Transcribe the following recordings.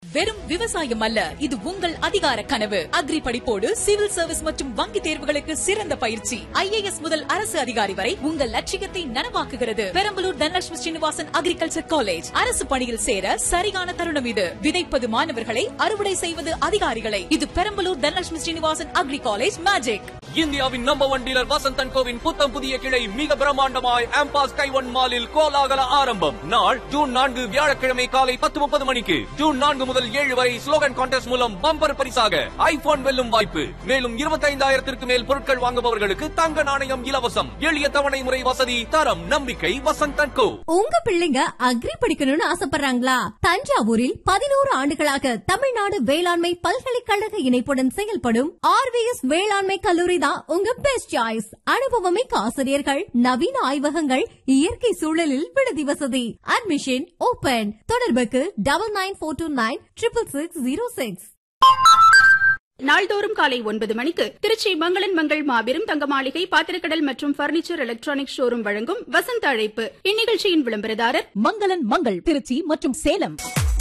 வெறும் விவசாயம் அல்ல இது உங்கள் அதிகார கனவு அக்ரி படிப்போடு சிவில் சர்வீஸ் மற்றும் வங்கி தேர்வுகளுக்கு சிறந்த பயிற்சி ஐஏஎஸ் முதல் அரசு அதிகாரி வரை உங்கள் லட்சியத்தை நனவாக்குகிறது பெரம்பலூர் தனலட்சுமி ஸ்ரீனிவாசன் அக்ரிகல்ச்சர் காலேஜ் அரசு பணியில் சேர சரியான தருணம் இது விதைப்பது மாணவர்களை அறுவடை செய்வது அதிகாரிகளை இது Perambalur Dhanalakshmi Srinivasan agri college magic இந்தியாவின் நம்பர் ஒன் டீலர் வசந்தன் கோவின் புத்தம் புதிய கிளை மிக பிரம்மாண்டமாய் ஆம்பாஸ் கைவன் மாலில் கோலாகல ஆரம்பம் நாள் ஜூன் நான்கு வியாழக்கிழமை காலை பத்து முப்பது மணிக்கு ஜூன் நான்கு முதல் ஏழு வரை ஸ்லோகன் கான்டெஸ்ட் மூலம் பம்பர் பரிசாக ஐபோன் வெல்லும் வாய்ப்பு மேலும் இருபத்தைந்தாயிரத்திற்கு மேல் பொருட்கள் வாங்குபவர்களுக்கு தங்க நாணயம் இலவசம் எளிய தவணை முறை வசதி தரம் நம்பிக்கை வசந்தன் கோ உங்க பிள்ளைங்க அக்ரி படிக்கணும்னு ஆசைப்படுறாங்களா தஞ்சாவூரில் பதினோரு ஆண்டுகளாக தமிழ்நாடு வேளாண்மை பல்கலைக்கழக இணைப்புடன் செயல்படும் ஆர்விஎஸ் வேளாண்மை கல்லூரி தான் உங்க பெஸ்ட் சாய்ஸ் அனுபவமிக்க ஆசிரியர்கள் நவீன ஆய்வகங்கள் இயற்கை சூழலில் விடுதி வசதி அட்மிஷன் ஓபன் தொடர்புக்கு double nine four two nine triple six zero six நாள்தோறும் காலை ஒன்பது மணிக்கு திருச்சி மங்களன் மங்கள் மாபெரும் தங்க மாளிகை பாத்திரக்கடல் மற்றும் பர்னிச்சர் எலக்ட்ரானிக் ஷோரூம் வழங்கும் வசந்த அழைப்பு இந்நிகழ்ச்சியின் விளம்பரதாரர் மங்களன் மங்கள் திருச்சி மற்றும் சேலம்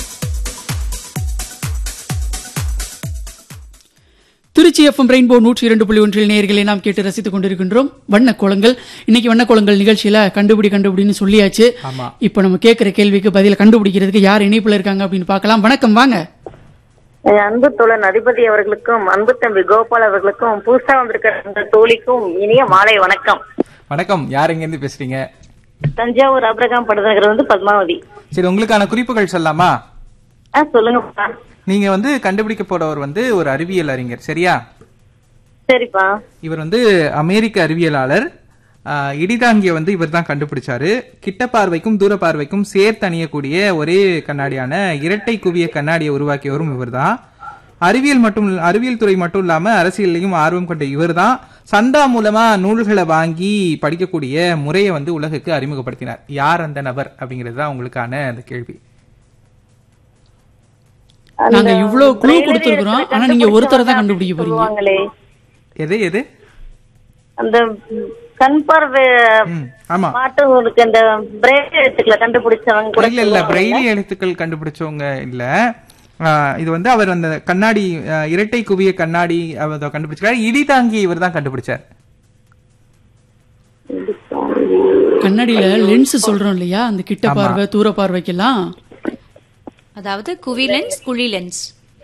திருச்சி எஃப்எம் ரெயின்போ நூற்றி இரண்டு புள்ளி ஒன்றில் நேர்களை நாம் கேட்டு ரசித்துக் கொண்டிருக்கின்றோம் வண்ண கோலங்கள் இன்னைக்கு வண்ண கோலங்கள் நிகழ்ச்சியில கண்டுபிடி கண்டுபிடின்னு சொல்லியாச்சு ஆமா. இப்போ நம்ம கேட்கிற கேள்விக்கு பதில கண்டுபிடிக்கிறதுக்கு யார் இணைப்புல இருக்காங்க அப்படின்னு பார்க்கலாம் வணக்கம் வாங்க என் அன்பு தோழன் அதிபதி அவர்களுக்கும் அன்பு தம்பி கோபால் அவர்களுக்கும் புதுசா வந்திருக்கிற அந்த தோழிக்கும் இனிய மாலை வணக்கம் வணக்கம் யார் எங்க இருந்து பேசுறீங்க தஞ்சாவூர் அப்ரகாம் படுநகர் வந்து பத்மாவதி சரி உங்களுக்கான குறிப்புகள் சொல்லலாமா ஆ சொல்லுங்கப்பா நீங்க வந்து கண்டுபிடிக்க போறவர் வந்து ஒரு அறிவியல் அறிஞர் சரியா சரிப்பா இவர் வந்து அமெரிக்க அறிவியலாளர் ஆஹ், இடிதாங்கிய வந்து இவர் தான் கண்டுபிடிச்சாரு கிட்ட பார்வைக்கும் தூர பார்வைக்கும் சேர்த்து அணியக்கூடிய ஒரே கண்ணாடியான இரட்டை குவிய கண்ணாடியை உருவாக்கியவரும் இவர்தான் அறிவியல் மட்டும் அறிவியல் துறை மட்டும் இல்லாம அரசியல்லையும் ஆர்வம் கொண்ட இவர்தான் சந்தா மூலமா நூல்களை வாங்கி படிக்கக்கூடிய முறையை வந்து உலகுக்கு அறிமுகப்படுத்தினார் யார் அந்த நபர் அப்படிங்கிறது தான் உங்களுக்கான அந்த கேள்வி நாங்க இவ்வளவு குழு கொடுத்திருக்கிறோம் ஆனா நீங்க ஒருத்தரை தான் கண்டுபிடிக்க போறீங்க சொல்லுவாங்களே எது எது அந்த கண் பார்வை ம், ஆமா மாற்றவங்களுக்கு அந்த பிரேக் எழுத்துக்களை கண்டுபிடிச்சவங்க கூட இல்ல இல்ல சொல்லுவாங்க. பிரெய்லி எழுத்துக்கள் கண்டுபிடிச்சவங்க இல்ல ஆஹ் இது வந்து அவர் அந்த கண்ணாடி ஆஹ் இரட்டை குவிய கண்ணாடி அவர் கண்டுபிடிச்சார் இடி தாங்கி இவர் தான் கண்டுபிடிச்சார் கண்ணாடியில லென்ஸ் சொல்றோம் இல்லையா அந்த கிட்ட பார்வை தூர பார்வைக்கெல்லாம் அதாவது குவி லென்ஸ் குழி லென்ஸ்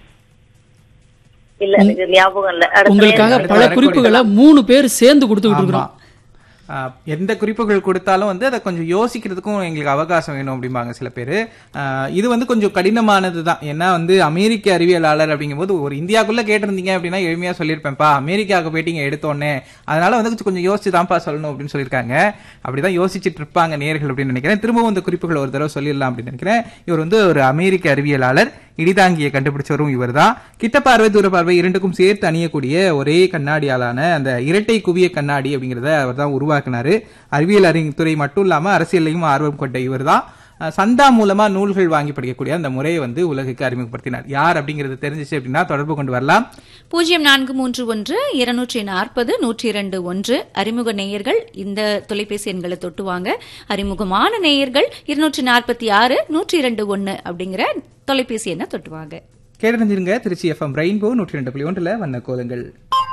இல்ல எனக்கு ஞாபகம் இல்ல அடுத்த உங்களுக்காக அடுத்து பல வரக்கூடிய குறிப்புகளை மூணு பேர் சேர்ந்து கொடுத்துக்கிட்டு ஆமா. இருக்கிறோம் ஆஹ் எந்த குறிப்புகள் கொடுத்தாலும் வந்து அதை கொஞ்சம் யோசிக்கிறதுக்கும் எங்களுக்கு அவகாசம் வேணும் அப்படிம்பாங்க சில பேர் இது வந்து கொஞ்சம் கடினமானது தான் ஏன்னா வந்து அமெரிக்க அறிவியலாளர் அப்படிங்கும்போது ஒரு இந்தியாக்குள்ள கேட்டிருந்தீங்க அப்படின்னா எளிமையா சொல்லியிருப்பேன்ப்பா அமெரிக்காவுக்கு போயிட்டீங்க எடுத்தோன்னே அதனால வந்து கொஞ்சம் கொஞ்சம் யோசிச்சு தான்ப்பா சொல்லணும் அப்படின்னு சொல்லியிருக்காங்க அப்படிதான் யோசிச்சுட்டு இருப்பாங்க நேர்கள் அப்படின்னு நினைக்கிறேன் திரும்பவும் இந்த குறிப்புகள் ஒரு தடவை சொல்லிடலாம் அப்படின்னு நினைக்கிறேன் இவர் வந்து ஒரு அமெரிக்க அறிவியலாளர் இடிதாங்கியை கண்டுபிடிச்சவரும் இவர்தான் கிட்ட பார்வை தூர பார்வை இரண்டுக்கும் சேர்த்து அணியக்கூடிய ஒரே கண்ணாடியாலான அந்த இரட்டை குவிய கண்ணாடி அப்படிங்கறத அவர் தான் உருவாக்குனாரு அறிவியல் அறிஞர் துறை மட்டும் இல்லாம அரசியலையும் ஆர்வம் கொண்ட இவர்தான் அஹ், சந்தா மூலமா நூல்கள் வாங்கி படிக்கக்கூடிய அந்த முறையை வந்து உலகுக்கு அறிமுகப்படுத்தினார் யார் அப்படிங்கிறது தெரிஞ்சிச்சு அப்படின்னா தொடர்பு கொண்டு வரலாம் பூஜ்ஜியம் நான்கு மூன்று ஒன்று இருநூற்றி நாற்பது நூற்றி இரண்டு ஒன்று அறிமுக நேயர்கள் இந்த தொலைபேசி எண்களை தொட்டுவாங்க அறிமுகமான நேயர்கள் இருநூற்றி நாற்பத்தி ஆறு நூற்றி இரண்டு ஒன்று அப்படிங்கிற தொலைபேசி எண்ணை தொட்டுவாங்க கேட்டறிஞ்சிருங்க திருச்சி எஃப்எம் ரெயின்போ நூற்றி ரெண்டு புள்ளி ஒன்றுல வண்ண கோலங்கள்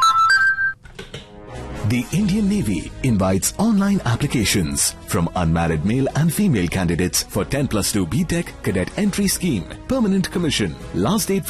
The Indian Navy invites online applications from unmarried male and female candidates for 10 plus 2 BTEC cadet entry scheme. Permanent commission. Last date